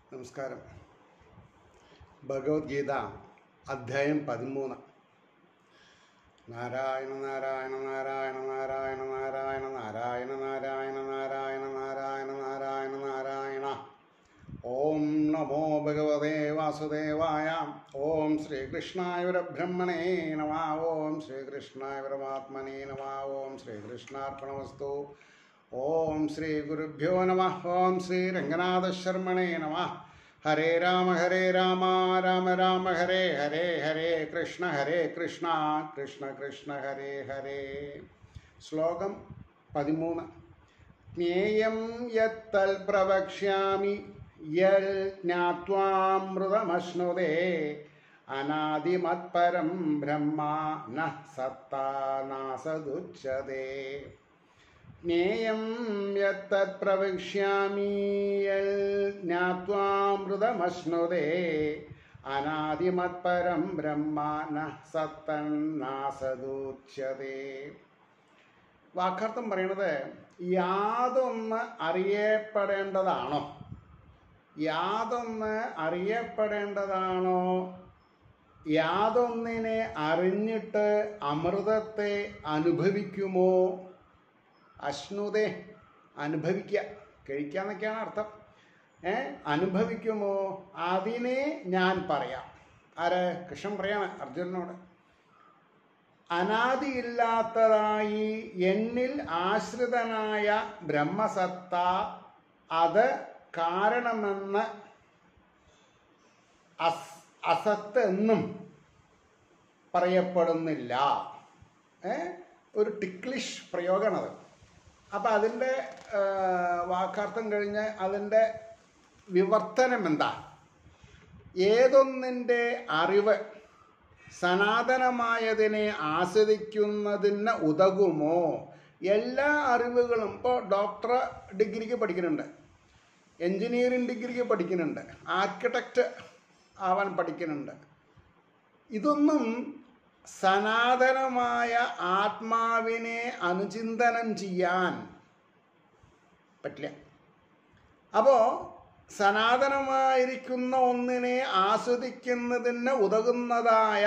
നമസ്കാരം ഭഗവത്ഗീത അധ്യായം പതിമൂന്ന് നാരായണ നാരായണ നാരായണ നാരായണ നാരായണ നാരായണ നാരായണ നാരായണ നാരായണ നാരായണ നാരായണ ഓം നമോ ഭഗവതേ വാസുദേവായ ഓം ശ്രീകൃഷ്ണായ പരബ്രഹ്മണേ നമ ഓം ശ്രീകൃഷ്ണായ പരമാത്മനേ നമ ഓം ശ്രീകൃഷ്ണാർപ്പണമസ്തു ഓം ശ്രീ ഗുരുഭ്യോ നമ ഓം ശ്രീ രംഗനാഥശർമ്മണേ നമ ഹരേ രാമ ഹരേ രാമ രാമ രാമ ഹരേ ഹരേ ഹരേ കൃഷ്ണ ഹരേ കൃഷ്ണ കൃഷ്ണ കൃഷ്ണ ഹരേ ഹരേ ശ്ലോകം പതിമൂന്ന് ജ്ഞേയം യത്തൽ പ്രവക്ഷ്യാമി യൽ ജ്ഞാത്വാമൃതമശ്നുതേ അനാദിമത്പരം ബ്രഹ്മ ന സത്താ നാസദുച്യതേ ജ്ഞേയം യത്തത് പ്രവക്ഷ്യാമി യൽ ജ്ഞാത്വാമൃതമശ്നുതേ അനാദിമത്പരം ബ്രഹ്മ ന സത്തൻ നാസദുച്യതേ വാക്കർത്ഥം പറയണത് യാതൊന്ന് അറിയപ്പെടേണ്ടതാണോ യാതൊന്ന് അറിയപ്പെടേണ്ടതാണോ യാതൊന്നിനെ അറിഞ്ഞിട്ട് അമൃതത്തെ അനുഭവിക്കുമോ അശ്നുതേ അനുഭവിക്കുക കഴിക്കുക എന്നൊക്കെയാണ് അർത്ഥം ഏ അനുഭവിക്കുമോ അതിനെ ഞാൻ പറയാം ആര് കൃഷ്ണൻ പറയാണ് അർജുനനോട് അനാദിയില്ലാത്തതായി എന്നിൽ ആശ്രിതനായ ബ്രഹ്മസത്ത അത് കാരണമെന്ന് അസ് അസത്ത് എന്നും പറയപ്പെടുന്നില്ല ഏ ഒരു ടിക്ലിഷ് പ്രയോഗമാണത് അപ്പം അതിൻ്റെ വാക്കാർത്ഥം കഴിഞ്ഞ് അതിൻ്റെ വിവർത്തനം എന്താ ഏതൊന്നിൻ്റെ അറിവ് സനാതനമായതിനെ ആസ്വദിക്കുന്നതിന് ഉതകുമോ എല്ലാ അറിവുകളും ഇപ്പോൾ ഡോക്ടർ ഡിഗ്രിക്ക് പഠിക്കുന്നുണ്ട് എൻജിനീയറിംഗ് ഡിഗ്രിക്ക് പഠിക്കുന്നുണ്ട് ആർക്കിടെക്റ്റ് ആവാൻ പഠിക്കുന്നുണ്ട് ഇതൊന്നും സനാതനമായ ആത്മാവിനെ അനുചിന്തനം ചെയ്യാൻ പറ്റില്ല അപ്പോൾ സനാതനമായിരിക്കുന്ന ഒന്നിനെ ആസ്വദിക്കുന്നതിന് ഉതകുന്നതായ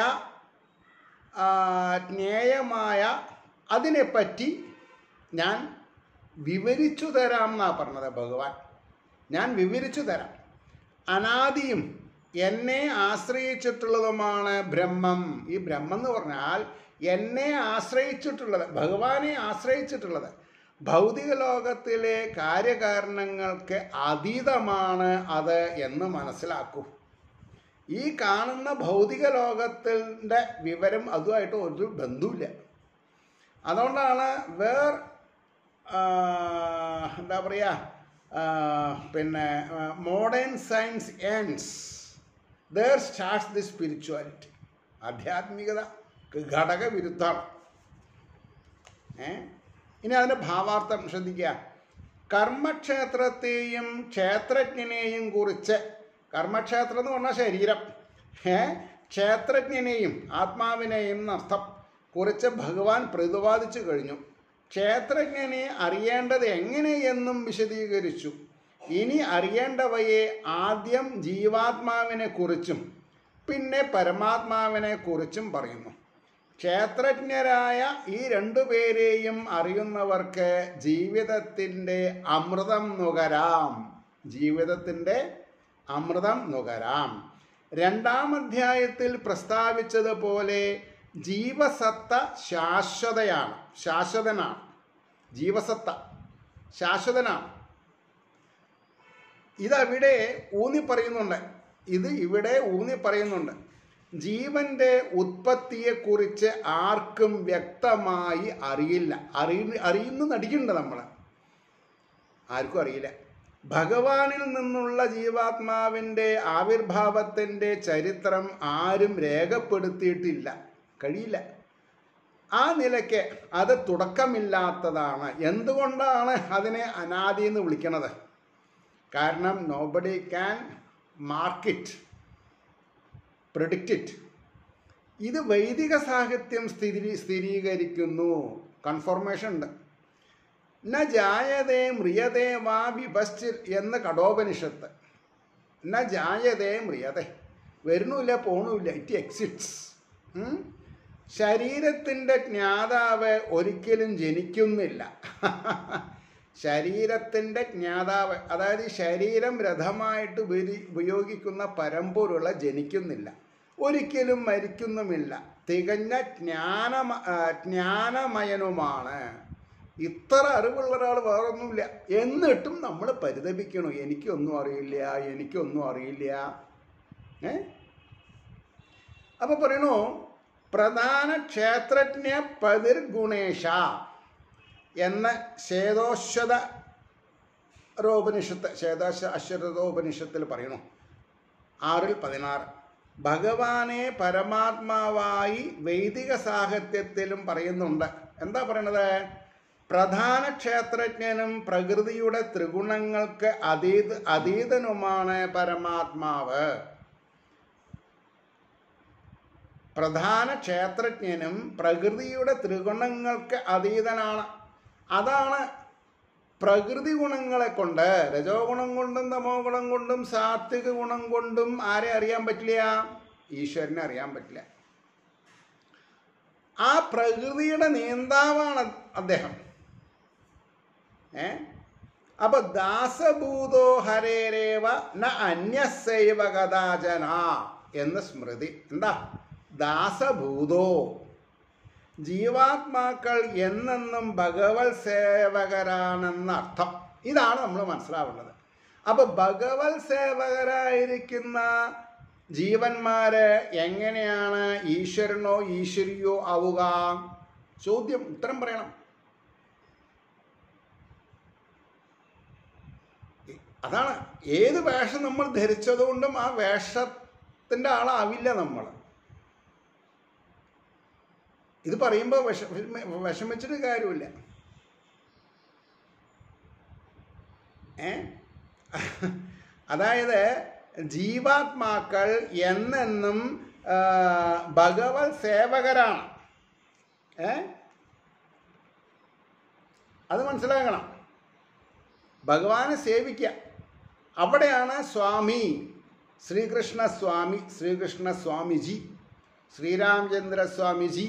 ജ്ഞേയമായ അതിനെപ്പറ്റി ഞാൻ വിവരിച്ചു തരാം എന്നാണ് പറഞ്ഞത് ഭഗവാൻ ഞാൻ വിവരിച്ചു തരാം അനാദിയും എന്നെ ആശ്രയിച്ചിട്ടുള്ളതുമാണ് ബ്രഹ്മം ഈ ബ്രഹ്മം എന്ന് പറഞ്ഞാൽ എന്നെ ആശ്രയിച്ചിട്ടുള്ളത് ഭഗവാനെ ആശ്രയിച്ചിട്ടുള്ളത് ഭൗതിക ലോകത്തിലെ കാര്യകാരണങ്ങൾക്ക് അതീതമാണ് അത് എന്ന് മനസ്സിലാക്കൂ ഈ കാണുന്ന ഭൗതിക ലോകത്തിൻ്റെ വിവരം അതുമായിട്ട് ഒരു ബന്ധവുമില്ല അതുകൊണ്ടാണ് വേർ എന്താ പറയുക പിന്നെ modern science ends there starts the spirituality ആധ്യാത്മികത ഘടകവിരുദ്ധമാണ് ഏ ഇനി അതിൻ്റെ ഭാവാർത്ഥം ശ്രദ്ധിക്കുക കർമ്മക്ഷേത്രത്തെയും ക്ഷേത്രജ്ഞനെയും കുറിച്ച് കർമ്മക്ഷേത്രം എന്ന് പറഞ്ഞാൽ ശരീരം ഏ ക്ഷേത്രജ്ഞനെയും ആത്മാവിനെയും എന്നർത്ഥം കുറിച്ച് ഭഗവാൻ പ്രതിപാദിച്ചു കഴിഞ്ഞു ക്ഷേത്രജ്ഞനെ അറിയേണ്ടത് എങ്ങനെയെന്നും വിശദീകരിച്ചു ഇനി അറിയേണ്ടവയെ ആദ്യം ജീവാത്മാവിനെ കുറിച്ചും പിന്നെ പരമാത്മാവിനെ കുറിച്ചും പറയുന്നു ക്ഷേത്രജ്ഞരായ ഈ രണ്ടുപേരെയും അറിയുന്നവർക്ക് ജീവിതത്തിൻ്റെ അമൃതം നുകരാം ജീവിതത്തിൻ്റെ അമൃതം നുകരാം രണ്ടാം അധ്യായത്തിൽ പ്രസ്താവിച്ചതുപോലെ ജീവസത്ത ശാശ്വതയാണ് ശാശ്വതനാണ് ജീവസത്ത ശാശ്വതനാണ് ഇതവിടെ ഊന്നി പറയുന്നുണ്ട് ഇത് ഇവിടെ ഊന്നി പറയുന്നുണ്ട് ജീവന്റെ ഉത്പത്തിയെക്കുറിച്ച് ആർക്കും വ്യക്തമായി അറിയില്ല അറിയ അറിയുന്നു നടിക്കുന്നുണ്ട് നമ്മൾ ആർക്കും അറിയില്ല ഭഗവാനിൽ നിന്നുള്ള ജീവാത്മാവിൻ്റെ ആവിർഭാവത്തിൻ്റെ ചരിത്രം ആരും രേഖപ്പെടുത്തിയിട്ടില്ല കഴിയില്ല ആ നിലയ്ക്ക് അത് തുടക്കമില്ലാത്തതാണ് എന്തുകൊണ്ടാണ് അതിനെ അനാദി എന്ന് വിളിക്കണത് കാരണം nobody can market predict it ഇത് വൈദിക സാഹിത്യം സ്ഥിരീ സ്ഥിരീകരിക്കുന്നു കൺഫർമേഷൻ ഉണ്ട് ന ജായതേ മ്രിയതേ വാ വിപശ്ചിൽ എന്ന് കടോപനിഷത്ത് എന്നാ ജായതേ മ്രിയതേ വരുന്നുമില്ല പോണുമില്ല ഇറ്റ് എക്സിറ്റ്സ് ശരീരത്തിൻ്റെ ജ്ഞാതാവ് ഒരിക്കലും ജനിക്കുന്നില്ല ശരീരത്തിൻ്റെ ജ്ഞാതാവ് അതായത് ഈ ശരീരം രഥമായിട്ട് ഉപരി- ഉപയോഗിക്കുന്ന പരമ്പൊരുള ജനിക്കുന്നില്ല ഒരിക്കലും മരിക്കുന്നുമില്ല തികഞ്ഞ ജ്ഞാനമ ആ, ജ്ഞാനമയനുമാണ് ഇത്ര അറിവുള്ള ഒരാൾ വേറൊന്നുമില്ല എന്നിട്ടും നമ്മൾ പരിതപിക്കണു എനിക്കൊന്നും അറിയില്ല എനിക്കൊന്നും അറിയില്ല ഏ അപ്പൊ പറയണു പ്രധാന ക്ഷേത്രജ്ഞ പതിർഗുണേശ എന്ന ശേതോശ്വത ഉപനിഷത്ത് ശേതാശ അശ്വതോപനിഷത്തിൽ പറയണു ആറിൽ പതിനാറ് ഭഗവാനെ പരമാത്മാവായി വൈദിക സാഹിത്യത്തിലും പറയുന്നുണ്ട് എന്താ പറയണത് പ്രധാന ക്ഷേത്രജ്ഞനും പ്രകൃതിയുടെ ത്രിഗുണങ്ങൾക്ക് അതീത അതീതനുമാണ് പരമാത്മാവ് പ്രധാന ക്ഷേത്രജ്ഞനും പ്രകൃതിയുടെ ത്രിഗുണങ്ങൾക്ക് അതീതനാണ് അതാണ് പ്രകൃതി ഗുണങ്ങളെ കൊണ്ട് രജോ ഗുണം കൊണ്ടും തമോ ഗുണം കൊണ്ടും സാത്വിക ഗുണം കൊണ്ടും ആരെ അറിയാൻ പറ്റില്ല ഈശ്വരനെ അറിയാൻ പറ്റില്ല ആ പ്രകൃതിയുടെ നേതാവാണ് അദ്ദേഹം ഏ അപ്പൊ ദാസഭൂതോ ഹരേരേവ ന അന്യസൈവ കഥാചന എന്ന് സ്മൃതി എന്താ ദാസഭൂതോ ജീവാത്മാക്കൾ എന്നെന്നും ഭഗവത് സേവകരാണെന്ന അർത്ഥം ഇതാണ് നമ്മൾ മനസ്സിലാവേണ്ടത് അപ്പൊ ഭഗവത് സേവകരായിരിക്കുന്ന ജീവന്മാര് എങ്ങനെയാണ് ഈശ്വരനോ ഈശ്വരിയോ ആവുക ചോദ്യം ഉത്തരം പറയണം അതാണ് ഏത് വേഷം നമ്മൾ ധരിച്ചതുകൊണ്ടും ആ വേഷത്തിൻ്റെ ആളാവില്ല നമ്മൾ ഇത് പറയുമ്പോൾ വിഷ വിഷമിച്ചിട്ട് കാര്യമില്ല ഏ അതായത് ജീവാത്മാക്കൾ എന്നെന്നും ആ, ഭഗവത് സേവകരാണ് ഏ അത് മനസ്സിലാക്കണം ഭഗവാനെ സേവിക്കുക അവിടെയാണ് സ്വാമി ശ്രീകൃഷ്ണ സ്വാമി ശ്രീകൃഷ്ണ സ്വാമിജി ശ്രീരാമചന്ദ്ര സ്വാമിജി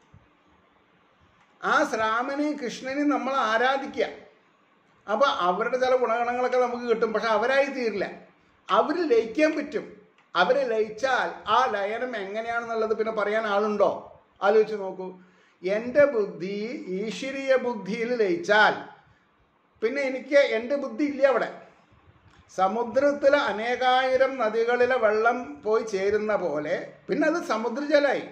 ആ ശ്രാമനെയും കൃഷ്ണനെയും നമ്മൾ ആരാധിക്കുക അപ്പോൾ അവരുടെ ചില ഗുണഗണങ്ങളൊക്കെ നമുക്ക് കിട്ടും പക്ഷെ അവരായി തീരില്ല അവർ ലയിക്കാൻ പറ്റും അവർ ലയിച്ചാൽ ആ ലയനം എങ്ങനെയാണെന്നുള്ളത് പിന്നെ പറയാൻ ആളുണ്ടോ ആലോചിച്ച് നോക്കൂ എൻ്റെ ബുദ്ധി ഈശ്വരീയ ബുദ്ധിയിൽ ലയിച്ചാൽ പിന്നെ എനിക്ക് എൻ്റെ ബുദ്ധി ഇല്ല അവിടെ സമുദ്രത്തിലെ അനേകായിരം നദികളിലെ വെള്ളം പോയി ചേരുന്ന പോലെ പിന്നെ അത് സമുദ്രജലമായി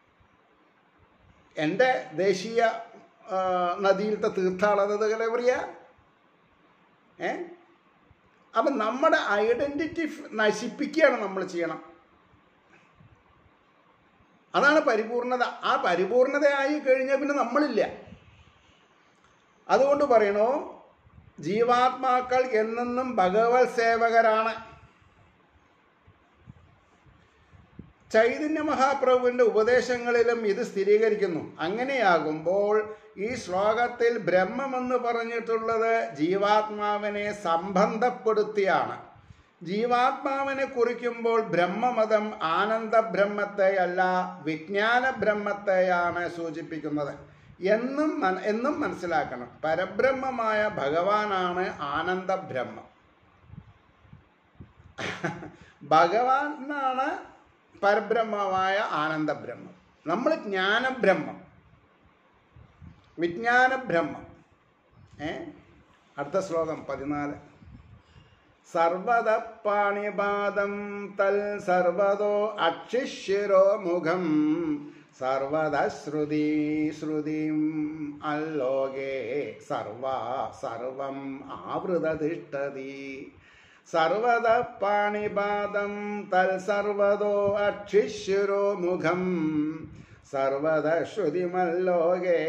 എൻ്റെ ദേശീയ ആ, നദിയിലത്തെ തീർത്ഥാടകതകളെ പറയാ ഏ അപ്പം നമ്മുടെ ഐഡൻറ്റിറ്റി നശിപ്പിക്കുകയാണ് നമ്മൾ ചെയ്യണം അതാണ് പരിപൂർണത ആ പരിപൂർണതയായി കഴിഞ്ഞാൽ പിന്നെ നമ്മളില്ല അതുകൊണ്ട് പറയണു ജീവാത്മാക്കൾ എന്നെന്നും ഭഗവത് സേവകരാണ് ചൈതന്യ മഹാപ്രഭുവിൻ്റെ ഉപദേശങ്ങളിലും ഇത് സ്ഥിരീകരിക്കുന്നു അങ്ങനെയാകുമ്പോൾ ഈ ശ്ലോകത്തിൽ ബ്രഹ്മമെന്ന് പറഞ്ഞിട്ടുള്ളത് ജീവാത്മാവിനെ സംബന്ധപ്പെടുത്തിയാണ് ജീവാത്മാവിനെ കുറിക്കുമ്പോൾ ബ്രഹ്മമതം ആനന്ദ ബ്രഹ്മത്തെയല്ല വിജ്ഞാന ബ്രഹ്മത്തെയാണ് സൂചിപ്പിക്കുന്നത് എന്നും മന- എന്നും മനസ്സിലാക്കണം പരബ്രഹ്മമായ ഭഗവാനാണ് ആനന്ദ ബ്രഹ്മം ഭഗവാനാണ് പരബ്രഹ്മമായ ആനന്ദബ്രഹ്മം നമ്മൾ ജ്ഞാനബ്രഹ്മം വിജ്ഞാനബ്രഹ്മം ഏ അടുത്ത ശ്ലോകം പതിനാല് സർവത പാണിപാദം തൽ സർവതോ അക്ഷിശിരോ മുഖം സർവത ശ്രുതി ശ്രുതിം അല്ലോകേ സർവ സർവം ആവൃതതിഷ്ഠതി സർവത പാണിപാദം തൽ സർവതോ അക്ഷിശിരോ മുഖം സർവത ശ്രുതിമല്ലോകേ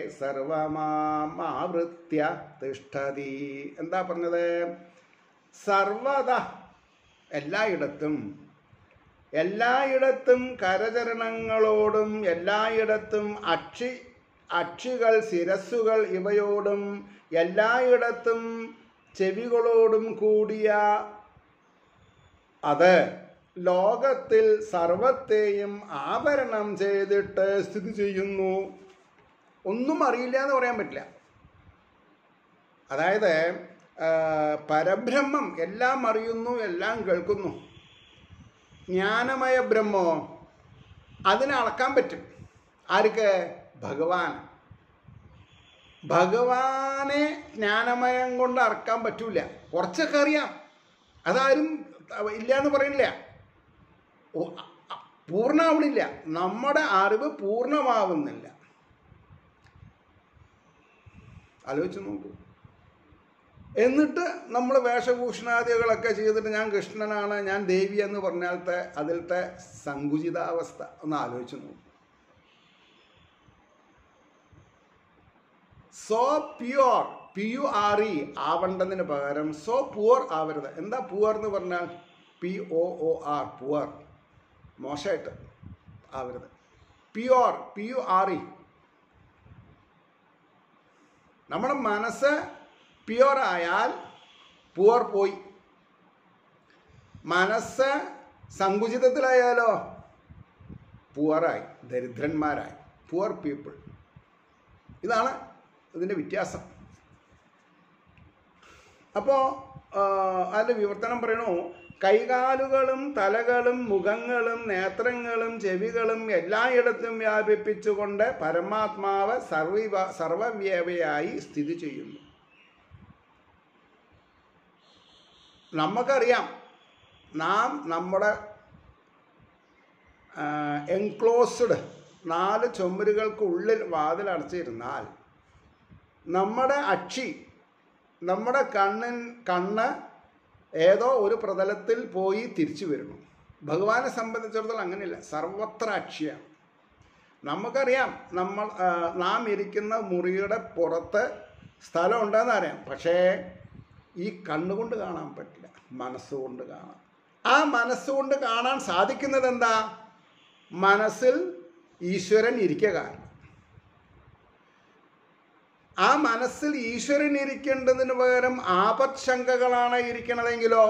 സർവമാവൃത്യ തിഷ്ഠതി എന്താ പറഞ്ഞത് സർവത എല്ലായിടത്തും എല്ലായിടത്തും കരചരണങ്ങളോടും എല്ലായിടത്തും അക്ഷി അക്ഷികൾ ശിരസ്സുകൾ ഇവയോടും എല്ലായിടത്തും ചെവികളോടും കൂടിയ അത് ലോകത്തിൽ സർവത്തെയും ആവരണം ചെയ്തിട്ട് സ്ഥിതി ചെയ്യുന്നു ഒന്നും അറിയില്ല എന്ന് പറയാൻ പറ്റില്ല അതായത് ആ, പരബ്രഹ്മം എല്ലാം അറിയുന്നു എല്ലാം കേൾക്കുന്നു ജ്ഞാനമയ ബ്രഹ്മോ അതിനെ അളക്കാൻ പറ്റും ആർക്ക് ഭഗവാൻ ഭഗവാനെ ജ്ഞാനമയം കൊണ്ട് അറക്കാൻ പറ്റൂല കുറച്ചൊക്കെ അറിയാം അതാരും ഇല്ല എന്ന് പറയുന്നില്ല ഓ, അ- അ- പൂർണ്ണമാവണില്ല നമ്മുടെ അറിവ് പൂർണ്ണമാവുന്നില്ല ആലോചിച്ച് നോക്കൂ എന്നിട്ട് നമ്മൾ വേഷഭൂഷണാദികളൊക്കെ ചെയ്തിട്ട് ഞാൻ കൃഷ്ണനാണ് ഞാൻ ദേവി എന്ന് പറഞ്ഞാലത്തെ അതിലത്തെ സങ്കുചിതാവസ്ഥ ഒന്ന് ആലോചിച്ച് നോക്കൂ so pure P U R E ആവണ്ടതിന് പകരം സോ പുവർ ആവരുത് എന്താ പുവർ എന്ന് പറഞ്ഞാൽ P O O R poor മോശമായിട്ട് ആവരുത് pure P U R E നമ്മുടെ മനസ്സ് പ്യുവർ ആയാൽ പുവർ പോയി മനസ്സ് സങ്കുചിതത്തിലായാലോ പുവറായി ദരിദ്രന്മാരായി പുവർ പീപ്പിൾ ഇതാണ് ഇതിൻ്റെ വ്യത്യാസം അപ്പോൾ അതിൻ്റെ വിവർത്തനം പറയണു കൈകാലുകളും തലകളും മുഖങ്ങളും നേത്രങ്ങളും ചെവികളും എല്ലായിടത്തും വ്യാപിപ്പിച്ചുകൊണ്ട് പരമാത്മാവ് സർവ സർവവ്യവയായി സ്ഥിതി ചെയ്യുന്നു നമുക്കറിയാം നാം നമ്മുടെ എൻക്ലോസ്ഡ് നാല് ചുമരുകൾക്കുള്ളിൽ വാതിലടച്ചിരുന്നാൽ നമ്മുടെ അക്ഷി നമ്മുടെ കണ്ണിൻ കണ്ണ് ഏതോ ഒരു പ്രതലത്തിൽ പോയി തിരിച്ചു വരുന്നു ഭഗവാനെ സംബന്ധിച്ചിടത്തോളം അങ്ങനെയില്ല സർവത്ര അക്ഷിയാണ് നമുക്കറിയാം നമ്മൾ ആ, നാം ഇരിക്കുന്ന മുറിയുടെ പുറത്ത് സ്ഥലം ഉണ്ടെന്ന് അറിയാം പക്ഷേ ഈ കണ്ണുകൊണ്ട് കാണാൻ പറ്റില്ല മനസ്സുകൊണ്ട് കാണാം ആ മനസ്സുകൊണ്ട് കാണാൻ സാധിക്കുന്നത് എന്താ മനസ്സിൽ ഈശ്വരൻ ഇരിക്കുക കാരണം ആ മനസ്സിൽ ഈശ്വരൻ ഇരിക്കേണ്ടതിന് പകരം ആപത്ശങ്കകളാണ് ഇരിക്കണതെങ്കിലോ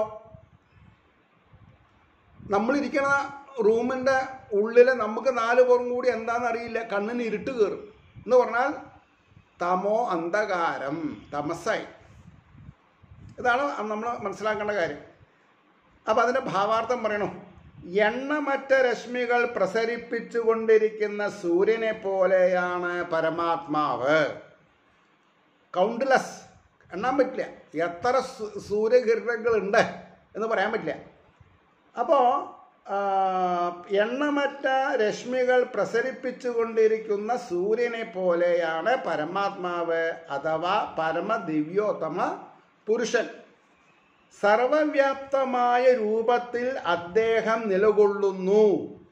നമ്മളിരിക്കണ റൂമിൻ്റെ ഉള്ളിൽ നമുക്ക് നാല് പേരും കൂടി എന്താണെന്ന് അറിയില്ല കണ്ണിന് ഇരുട്ട് കയറും എന്ന് പറഞ്ഞാൽ തമോ അന്ധകാരം തമസായി ഇതാണ് നമ്മൾ മനസ്സിലാക്കേണ്ട കാര്യം അപ്പം അതിൻ്റെ ഭാവാർത്ഥം പറയണു എണ്ണമറ്റ രശ്മികൾ പ്രസരിപ്പിച്ചുകൊണ്ടിരിക്കുന്ന സൂര്യനെ പോലെയാണ് പരമാത്മാവ് കൗണ്ട്ലെസ് എണ്ണാൻ പറ്റില്ല എത്ര സൂ- സൂര്യകിരണങ്ങളുണ്ട് എന്ന് പറയാൻ പറ്റില്ല അപ്പോൾ എണ്ണമറ്റ രശ്മികൾ പ്രസരിപ്പിച്ചുകൊണ്ടിരിക്കുന്ന സൂര്യനെ പോലെയാണ് പരമാത്മാവ് അഥവാ പരമദിവ്യോത്തമ പുരുഷൻ സർവവ്യാപ്തമായ രൂപത്തിൽ അദ്ദേഹം നിലകൊള്ളുന്നു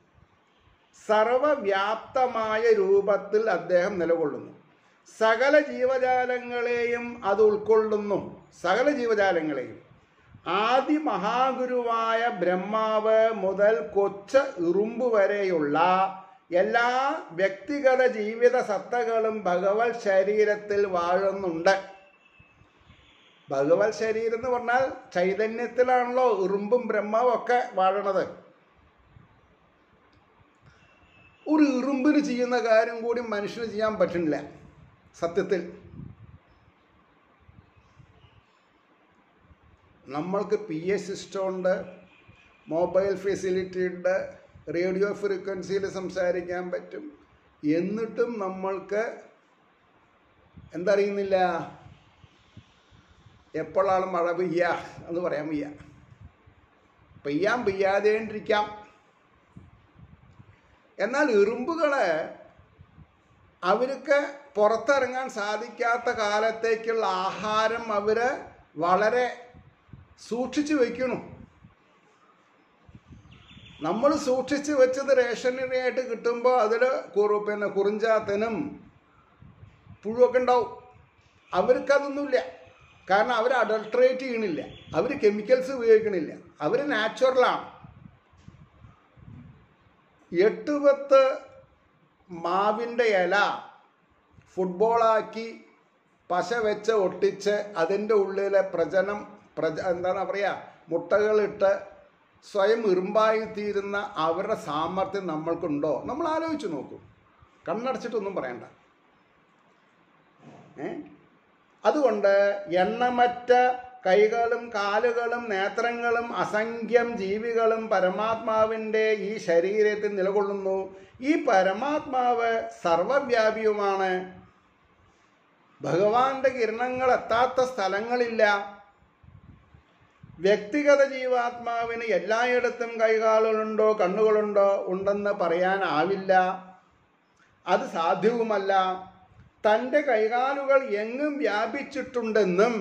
സർവവ്യാപ്തമായ രൂപത്തിൽ അദ്ദേഹം നിലകൊള്ളുന്നു സകല ജീവജാലങ്ങളെയും അത് ഉൾക്കൊള്ളുന്നു സകല ജീവജാലങ്ങളെയും ആദി മഹാഗുരുവായ ബ്രഹ്മാവ് മുതൽ കൊച്ച് ഇറുമ്പ് വരെയുള്ള എല്ലാ വ്യക്തിഗത ജീവിത സത്തകളും ഭഗവത് ശരീരത്തിൽ വാഴുന്നുണ്ട് ഭഗവത് ശരീരം എന്ന് പറഞ്ഞാൽ ചൈതന്യത്തിലാണല്ലോ ഇറുമ്പും ബ്രഹ്മാവും ഒക്കെ വാഴണത് ഒരു ഇറുമ്പിന് ചെയ്യുന്ന കാര്യം കൂടി മനുഷ്യന് ചെയ്യാൻ പറ്റുന്നില്ല സത്യത്തിൽ നമ്മൾക്ക് പി എ സിസ്റ്റം ഉണ്ട് മൊബൈൽ ഫെസിലിറ്റി ഉണ്ട് റേഡിയോ ഫ്രീക്വൻസിയിൽ സംസാരിക്കാൻ പറ്റും എന്നിട്ടും നമ്മൾക്ക് എന്തറിയുന്നില്ല എപ്പോഴാണ് മഴ പെയ്യുക എന്ന് പറയാൻ വയ്യ പെയ്യാൻ പെയ്യാതേണ്ടിരിക്കാം എന്നാൽ എറുമ്പുകളെ അവർക്ക് പുറത്തിറങ്ങാൻ സാധിക്കാത്ത കാലത്തേക്കുള്ള ആഹാരം അവർ വളരെ സൂക്ഷിച്ചു വയ്ക്കണു നമ്മൾ സൂക്ഷിച്ച് വെച്ചത് റേഷനറിയായിട്ട് കിട്ടുമ്പോൾ അതിൽ കുറു പിന്നെ കുറിഞ്ചാത്തനും പുഴുവൊക്കെ ഉണ്ടാവും അവർക്കതൊന്നുമില്ല കാരണം അവർ അഡൾട്രേറ്റ് ചെയ്യണില്ല അവർ കെമിക്കൽസ് ഉപയോഗിക്കണില്ല അവർ നാച്ചുറലാണ് എട്ട് പത്ത് മാവിൻ്റെ ഇല ഫുട്ബോളാക്കി പശ വെച്ച് ഒട്ടിച്ച് അതിൻ്റെ ഉള്ളിലെ പ്രജനം പ്രജ എന്താണ് പറയുക മുട്ടകളിട്ട് സ്വയം ഇരുമ്പായിത്തീരുന്ന അവരുടെ സാമർഥ്യം നമ്മൾക്കുണ്ടോ നമ്മൾ ആലോചിച്ച് നോക്കൂ കണ്ണടച്ചിട്ടൊന്നും പറയണ്ട ഏ അതുകൊണ്ട് എണ്ണമറ്റ കൈകളും കാലുകളും നേത്രങ്ങളും അസംഖ്യം ജീവികളും പരമാത്മാവിൻ്റെ ഈ ശരീരത്തിൽ നിലകൊള്ളുന്നു ഈ പരമാത്മാവ് സർവവ്യാപിയുമാണ് ഭഗവാന്റെ കിരണങ്ങൾ എത്താത്ത സ്ഥലങ്ങളില്ല വ്യക്തിഗത ജീവാത്മാവിന് എല്ലായിടത്തും കൈകാലുകളുണ്ടോ കണ്ണുകളുണ്ടോ ഉണ്ടെന്ന് പറയാനാവില്ല അത് സാധ്യവുമല്ല തൻ്റെ കൈകാലുകൾ എങ്ങും വ്യാപിച്ചിട്ടുണ്ടെന്നും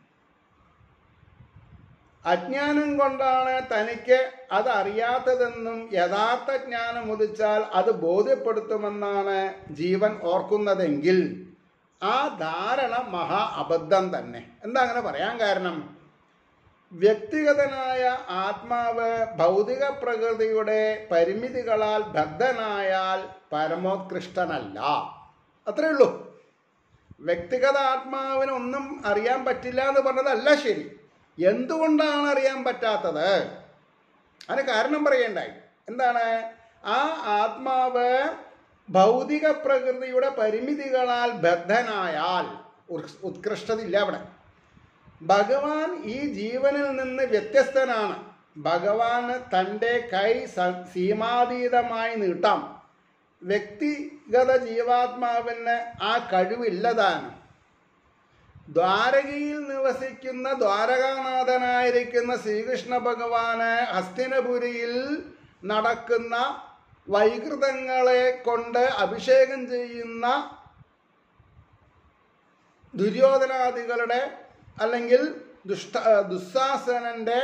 അജ്ഞാനം കൊണ്ടാണ് തനിക്ക് അത് അറിയാത്തതെന്നും യഥാർത്ഥ ജ്ഞാനം ഉദിച്ചാൽ അത് ബോധ്യപ്പെടുത്തുമെന്നാണ് ജീവൻ ഓർക്കുന്നതെങ്കിൽ ആ ധാരണ മഹാ അബദ്ധം തന്നെ എന്താ അങ്ങനെ പറയാൻ കാരണം വ്യക്തിഗതനായ ആത്മാവ് ഭൗതിക പ്രകൃതിയുടെ പരിമിതികളാൽ ബദ്ധനായാൽ പരമോത്കൃഷ്ടനല്ല അത്രേ ഉള്ളൂ വ്യക്തിഗത ആത്മാവിന് ഒന്നും അറിയാൻ പറ്റില്ല എന്ന് പറഞ്ഞതല്ല ശരി എന്തുകൊണ്ടാണ് അറിയാൻ പറ്റാത്തത് അതിന് കാരണം പറയണ്ടായി എന്താണ് ആ ആത്മാവ് ഭൗതിക പ്രകൃതിയുടെ പരിമിതികളാൽ ബദ്ധനായാൽ ഉത്കൃ- ഉത്കൃഷ്ടതയില്ല അവിടെ ഭഗവാൻ ഈ ജീവനിൽ നിന്ന് വ്യത്യസ്തനാണ് ഭഗവാന് തൻ്റെ കൈ സ- സീമാതീതമായി നീട്ടാം വ്യക്തിഗത ജീവാത്മാവിന് ആ കഴിവില്ലതാണ് ദ്വാരകയിൽ നിവസിക്കുന്ന ദ്വാരകാനാഥനായിരിക്കുന്ന ശ്രീകൃഷ്ണ ഭഗവാന് ഹസ്തിനപുരിയിൽ നടക്കുന്ന വൈകൃതങ്ങളെ കൊണ്ട് അഭിഷേകം ചെയ്യുന്ന ദുര്യോധനാദികളുടെ അല്ലെങ്കിൽ ദുഷ്ട ദുസ്സാസനന്റെ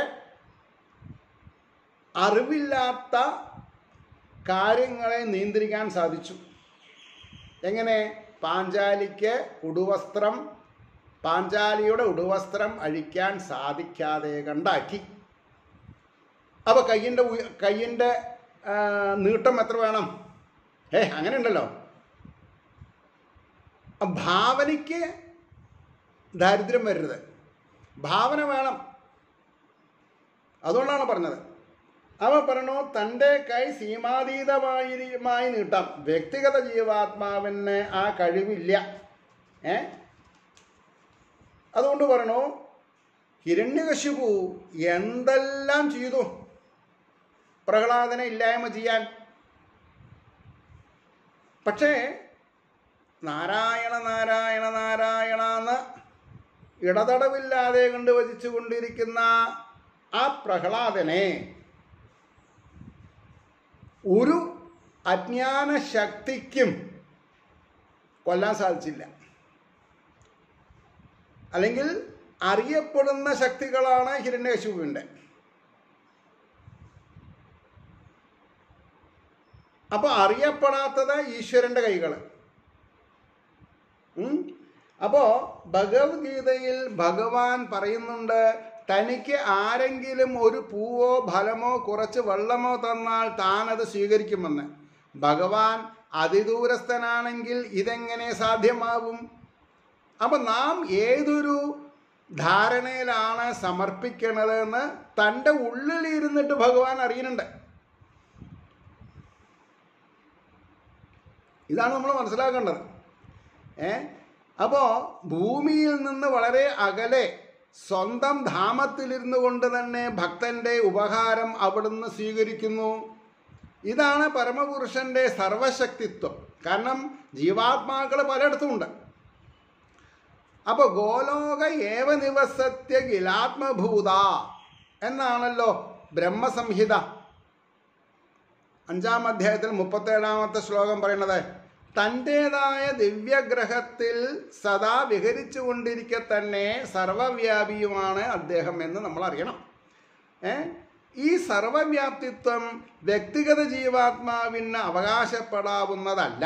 അറിവില്ലാത്ത കാര്യങ്ങളെ നിയന്ത്രിക്കാൻ സാധിച്ചു എങ്ങനെ പാഞ്ചാലിക്ക് ഉടുവസ്ത്രം പാഞ്ചാലിയുടെ ഉടുവസ്ത്രം അഴിക്കാൻ സാധിക്കാതെ കണ്ടാക്കി അപ്പോൾ കയ്യിൻ്റെ ഉയ- കയ്യിൻ്റെ ആ, നീട്ടം എത്ര വേണം ഏ അങ്ങനെ ഉണ്ടല്ലോ ആ ഭാവനയ്ക്ക് ദാരിദ്ര്യം വരരുത് ഭാവന വേണം അതുകൊണ്ടാണ് പറഞ്ഞത് അവ പറഞ്ഞു തൻ്റെ കൈ സീമാതീതമായി നീട്ടാം വ്യക്തിഗത ജീവാത്മാവിന് ആ കഴിവില്ല ഏ അതുകൊണ്ട് പറഞ്ഞു ഹിരണ്യകശിപു എന്തെല്ലാം ചെയ്തു പ്രഹ്ലാദനെ ഇല്ലായ്മ ചെയ്യാൻ പക്ഷേ നാരായണ നാരായണ നാരായണ എന്ന് ഇടതടവില്ലാതെ കണ്ട് വചിച്ചു കൊണ്ടിരിക്കുന്ന ആ പ്രഹ്ലാദനെ ഒരു അജ്ഞാന ശക്തിക്കും കൊല്ലാൻ സാധിച്ചില്ല അല്ലെങ്കിൽ അറിയപ്പെടുന്ന ശക്തികളാണ് ഹിരണ്യകശിപുവിൻ്റെ അപ്പോൾ അറിയപ്പെടാത്തത് ഈശ്വരൻ്റെ കൈകൾ അപ്പോൾ ഭഗവത്ഗീതയിൽ ഭഗവാൻ പറയുന്നുണ്ട് തനിക്ക് ആരെങ്കിലും ഒരു പൂവോ ഫലമോ കുറച്ച് വെള്ളമോ തന്നാൽ താൻ അത് സ്വീകരിക്കുമെന്ന് ഭഗവാൻ അതിദൂരസ്ഥനാണെങ്കിൽ ഇതെങ്ങനെ സാധ്യമാവും അപ്പം നാം ഏതൊരു ധാരണയിലാണ് സമർപ്പിക്കണതെന്ന് തൻ്റെ ഉള്ളിൽ ഇരുന്നിട്ട് ഭഗവാൻ അറിയുന്നുണ്ട് ഇതാണ് നമ്മൾ മനസ്സിലാക്കേണ്ടത് ഏ അപ്പോൾ ഭൂമിയിൽ നിന്ന് വളരെ അകലെ സ്വന്തം ധാമത്തിലിരുന്നു കൊണ്ട് തന്നെ ഭക്തന്റെ ഉപഹാരം അവിടുന്ന് സ്വീകരിക്കുന്നു ഇതാണ് പരമപുരുഷന്റെ സർവശക്തിത്വം കാരണം ജീവാത്മാക്കൾ പലയിടത്തുമുണ്ട് അപ്പോൾ ഗോലോക ഏവ നിവസത്യ ഗിലാത്മഭൂത എന്നാണല്ലോ ബ്രഹ്മസംഹിത അഞ്ചാം അധ്യായത്തിൽ മുപ്പത്തേഴാമത്തെ ശ്ലോകം പറയുന്നത് തൻ്റേതായ ദിവ്യഗ്രഹത്തിൽ സദാ വിഹരിച്ചു കൊണ്ടിരിക്കെ തന്നെ സർവവ്യാപിയുമാണ് അദ്ദേഹം എന്ന് നമ്മൾ അറിയണം ഏ ഈ സർവവ്യാപ്തിത്വം വ്യക്തിഗത ജീവാത്മാവിന് അവകാശപ്പെടാവുന്നതല്ല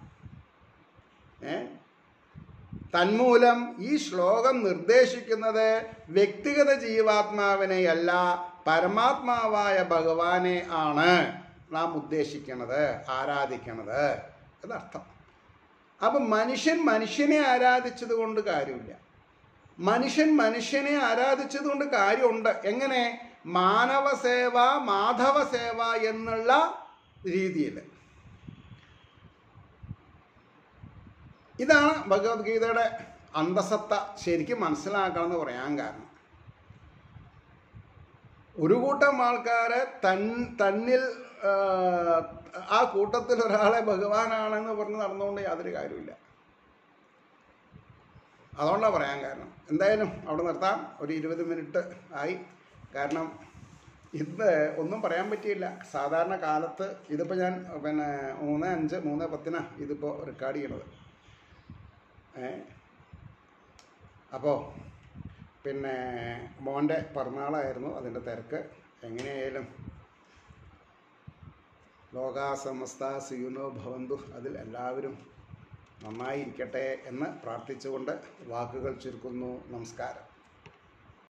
ഏ തന്മൂലം ഈ ശ്ലോകം നിർദ്ദേശിക്കുന്നത് വ്യക്തിഗത ജീവാത്മാവിനെയല്ല പരമാത്മാവായ ഭഗവാനെ ആണ് നാം ഉദ്ദേശിക്കുന്നത് ആരാധിക്കണത് എന്നർത്ഥം അപ്പം മനുഷ്യൻ മനുഷ്യനെ ആരാധിച്ചത് കൊണ്ട് കാര്യമില്ല മനുഷ്യൻ മനുഷ്യനെ ആരാധിച്ചത് കൊണ്ട് കാര്യമുണ്ട് എങ്ങനെ മാനവ സേവ മാധവ സേവ എന്നുള്ള രീതിയിൽ ഇതാണ് ഭഗവത്ഗീതയുടെ അന്തസത്ത ശരിക്കും മനസ്സിലാക്കണം എന്ന് പറയാൻ കാരണം ഒരു കൂട്ടം ആൾക്കാരെ തൻ തന്നിൽ ആ, ആ കൂട്ടത്തിൽ ഒരാളെ ഭഗവാനാണെന്ന് പറഞ്ഞ് നടന്നുകൊണ്ട് യാതൊരു കാര്യമില്ല അതുകൊണ്ടാണ് പറയാൻ കാരണം എന്തായാലും അവിടെ നിർത്താം ഒരു ഇരുപത് മിനിറ്റ് ആയി കാരണം ഇത് ഒന്നും പറയാൻ പറ്റിയില്ല സാധാരണ കാലത്ത് ഇതിപ്പോൾ ഞാൻ പിന്നെ മൂന്ന് അഞ്ച് മൂന്ന് പത്തിനാണ് ഇതിപ്പോൾ റെക്കോർഡ് ചെയ്യണത് ഏ അപ്പോൾ പിന്നെ മോൻ്റെ പിറന്നാളായിരുന്നു അതിൻ്റെ തിരക്ക് എങ്ങനെയായാലും ലോകാസമസ്ത സിയുനോ ഭവന്തു അതിൽ എല്ലാവരും നന്നായിരിക്കട്ടെ എന്ന് പ്രാർത്ഥിച്ചുകൊണ്ട് വാക്കുകൾ ചുരുക്കുന്നു നമസ്കാരം